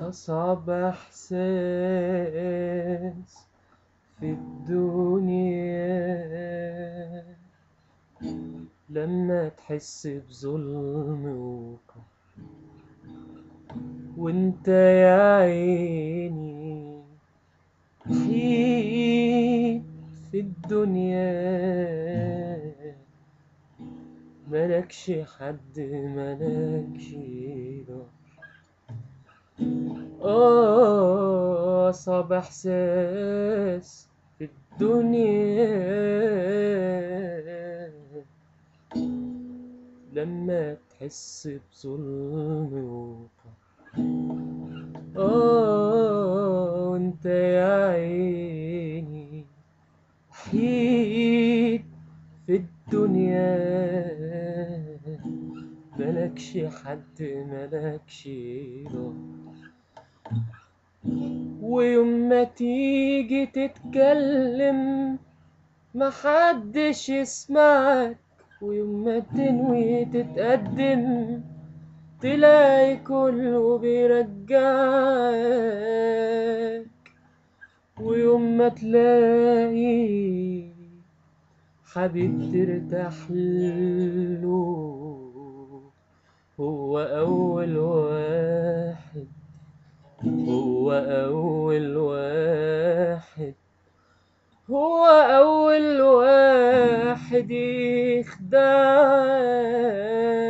أصعب إحساس في الدنيا لما تحس بظلم وقهر وانت يا عيني وحيد في الدنيا ملكش حد ملكش ضهر آه، أصعب إحساس في الدنيا لما تحس بظلم وقهر آه وأنت يا عيني وحيد في الدنيا ملكش حد ملكش ضهر ويوم ما تيجي تتكلم محدش يسمعك ويوم ما تنوي تتقدم تلاقي كله بيرجعك ويوم ما تلاقي حبيب ترتاح له هو أول واحد هو أول واحد هو أول واحد يخدعك